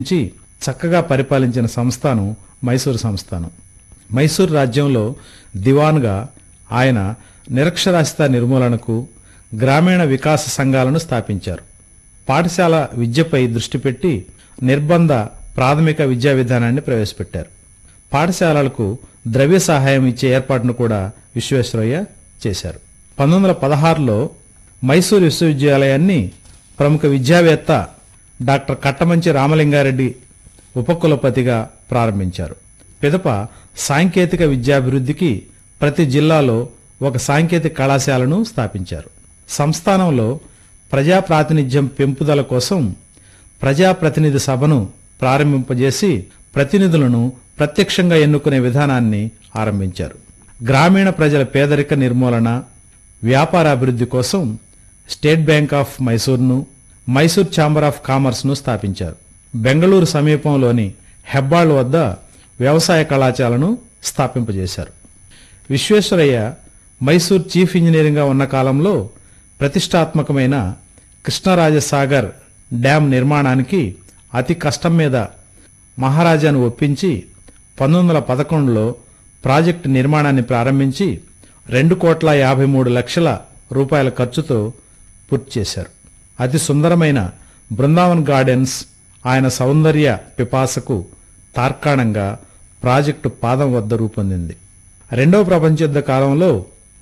నుంచి చక్కగా పరిపాలించిన సంస్థానం మైసూరు సంస్థానం మైసూరు రాజ్యంలో దివాన్గా ఆయన నిరక్షరాస్యత నిర్మూలనకు గ్రామీణ వికాస సంఘాలను స్థాపించారు పాఠశాల విద్యపై దృష్టి పెట్టి నిర్బంధ ప్రాథమిక విద్యా విధానాన్ని ప్రవేశపెట్టారు పాఠశాలలకు ద్రవ్య సహాయం ఇచ్చే ఏర్పాటును కూడా విశ్వేశ్వరయ్య చేశారు పంతొమ్మిది వందల పదహారులో మైసూరు విశ్వవిద్యాలయాన్ని ప్రముఖ విద్యావేత్త డాక్టర్ కట్టమంచి రామలింగారెడ్డి ఉపకులపతిగా ప్రారంభించారు పిదప సాంకేతిక విద్యాభివృద్ధికి ప్రతి జిల్లాలో ఒక సాంకేతిక కళాశాలను స్థాపించారు సంస్థానంలో ప్రజా ప్రాతినిధ్యం పెంపుదల కోసం ప్రజాప్రతినిధి సభను ప్రారంభింపజేసి ప్రతినిధులను ప్రత్యక్షంగా ఎన్నుకునే విధానాన్ని ఆరంభించారు గ్రామీణ ప్రజల పేదరిక నిర్మూలన వ్యాపార అభివృద్ధి కోసం స్టేట్ బ్యాంక్ ఆఫ్ మైసూర్ను మైసూర్ ఛాంబర్ ఆఫ్ కామర్స్ను స్థాపించారు బెంగళూరు సమీపంలోని హెబ్బాళ్ వద్ద వ్యవసాయ కళాశాలను స్థాపింపజేశారు విశ్వేశ్వరయ్య మైసూర్ చీఫ్ ఇంజనీరింగ్గా ఉన్న కాలంలో ప్రతిష్టాత్మకమైన కృష్ణరాజసాగర్ డ్యాం నిర్మాణానికి అతి కష్టం మీద మహారాజాను ఒప్పించి పంతొమ్మిది వందల పదకొండులో ప్రాజెక్టు నిర్మాణాన్ని ప్రారంభించి రెండు కోట్ల యాభై మూడు లక్షల రూపాయల ఖర్చుతో పూర్తి చేశారు అతి సుందరమైన బృందావన్ గార్డెన్స్ ఆయన సౌందర్య పిపాసకు తార్కాణంగా ప్రాజెక్టు పాదం వద్ద రూపొందింది రెండవ ప్రపంచ యుద్ధ కాలంలో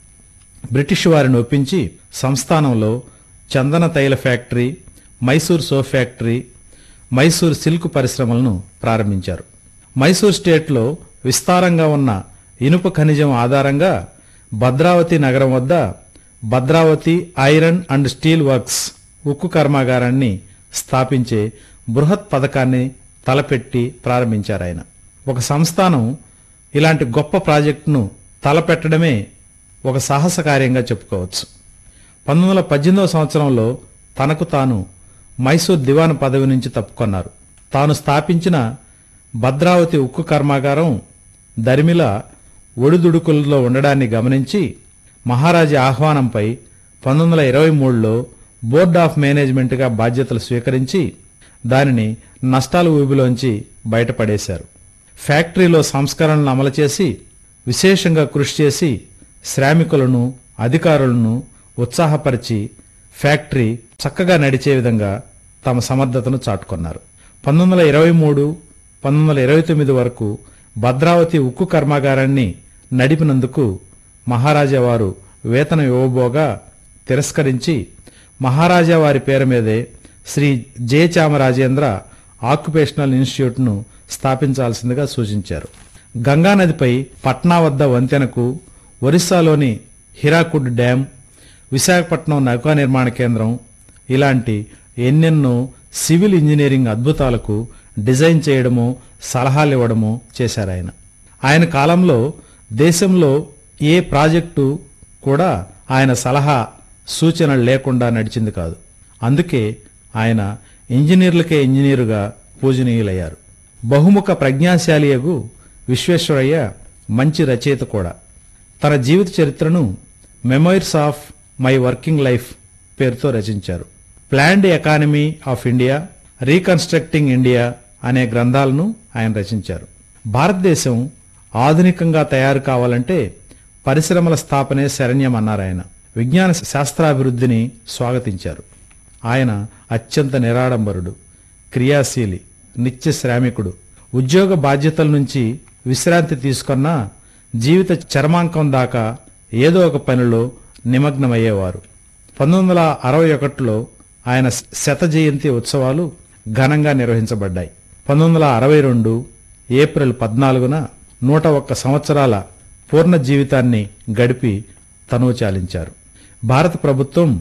బ్రిటిష్ వారిని ఒప్పించి సంస్థానంలో చందన తైల factory Mysore soap factory Mysore silk పరిశ్రమలను ప్రారంభించారు మైసూర్ స్టేట్లో విస్తారంగా ఉన్న ఇనుప ఖనిజం ఆధారంగా భద్రావతి నగరం వద్ద Bhadravati iron and steel works ఉక్కు కర్మాగారాన్ని స్థాపించే బృహత్ పథకాన్ని తలపెట్టి ప్రారంభించారు ఆయన ఒక సంస్థానం ఇలాంటి గొప్ప ప్రాజెక్టును తలపెట్టడమే ఒక సాహస కార్యంగా చెప్పుకోవచ్చు పంతొమ్మిది వందల పద్దెనిమిదవ సంవత్సరంలో తనకు తాను మైసూర్ దివాన్ పదవి నుంచి తప్పుకొన్నారు తాను స్థాపించిన భద్రావతి ఉక్కు కర్మాగారం దరిమిల ఒడిదుడుకుల్లో ఉండడాన్ని గమనించి మహారాజా ఆహ్వానంపై పంతొమ్మిది వందల ఇరవై మూడులో బోర్డ్ ఆఫ్ మేనేజ్మెంట్గా బాధ్యతలు స్వీకరించి దానిని నష్టాల ఊబిలోంచి బయటపడేశారు ఫ్యాక్టరీలో సంస్కరణలను అమలు చేసి విశేషంగా కృషి చేసి శ్రామికులను అధికారులను ఉత్సాహపరిచి ఫ్యాక్టరీ చక్కగా నడిచే విధంగా తమ సమర్థతను చాటుకున్నారు పంతొమ్మిది వందల ఇరవై మూడు పంతొమ్మిది వందల ఇరవై తొమ్మిది వరకు భద్రావతి ఉక్కు కర్మాగారాన్ని నడిపినందుకు మహారాజా వారు వేతనం ఇవ్వబోగా తిరస్కరించి మహారాజా వారి పేరు మీదే శ్రీ జయచామరాజేంద్ర ఆక్యుపేషనల్ ఇన్స్టిట్యూట్ను స్థాపించాల్సిందిగా సూచించారు గంగానదిపై పట్నా వద్ద వంతెనకు ఒరిస్సాలోని హిరాకుడ్ డ్యాం విశాఖపట్నం నౌకా నిర్మాణ కేంద్రం ఇలాంటి ఎన్నెన్నో సివిల్ ఇంజనీరింగ్ అద్భుతాలకు డిజైన్ చేయడము సలహాలు ఇవ్వడము చేశారు ఆయన ఆయన కాలంలో దేశంలో ఏ ప్రాజెక్టు కూడా ఆయన సలహా సూచనలు లేకుండా నడిచింది కాదు అందుకే ఆయన ఇంజనీర్లకే ఇంజనీరుగా పూజనీయులయ్యారు బహుముఖ ప్రజ్ఞాశాలియగు విశ్వేశ్వరయ్య మంచి రచయిత కూడా తన జీవిత చరిత్రను memoirs of my working life పేరుతో రచించారు planned economy of India reconstructing India అనే గ్రంథాలను ఆయన రచించారు భారతదేశం ఆధునికంగా తయారు కావాలంటే పరిశ్రమల స్థాపనే శరణ్యం అన్నారు ఆయన విజ్ఞాన శాస్త్రాభివృద్ధిని స్వాగతించారు ఆయన అత్యంత నిరాడంబరుడు క్రియాశీలి నిత్య శ్రామికుడు ఉద్యోగ బాధ్యతల నుంచి విశ్రాంతి తీసుకున్న జీవిత చర్మాంకం దాకా ఏదో ఒక పనిలో నిమగ్నమయ్యేవారు పంతొమ్మిది వందల అరవై ఒకటిలో ఆయన శత జయంతి ఉత్సవాలు ఘనంగా నిర్వహించబడ్డాయి పంతొమ్మిది వందల అరవై రెండు ఏప్రిల్ పద్నాలుగున నూట ఒక్క సంవత్సరాల పూర్ణ జీవితాన్ని గడిపి తనువు చాలించారు భారత ప్రభుత్వం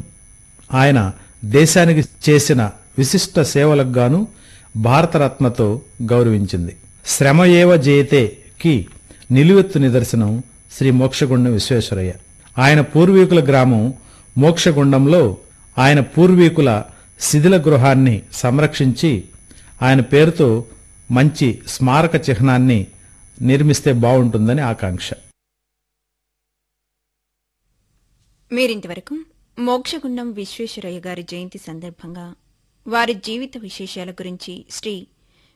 ఆయన దేశానికి చేసిన విశిష్ట సేవలకు గాను భారతరత్నతో గౌరవించింది శ్రమ ఏవ జయతేకి నిలువెత్తు నిదర్శనం శ్రీ మోక్షగుండం విశ్వేశ్వరయ్య ఆయన పూర్వీకుల గ్రామం మోక్షగుండంలో ఆయన పూర్వీకుల శిథిల గృహాన్ని సంరక్షించి ఆయన పేరుతో మంచి స్మారక చిహ్నాన్ని నిర్మిస్తే బాగుంటుందని ఆకాంక్ష మీరింతవరకు మోక్షగుండం విశ్వేశ్వరయ్య గారి జయంతి సందర్భంగా వారి జీవిత విశేషాల గురించి శ్రీ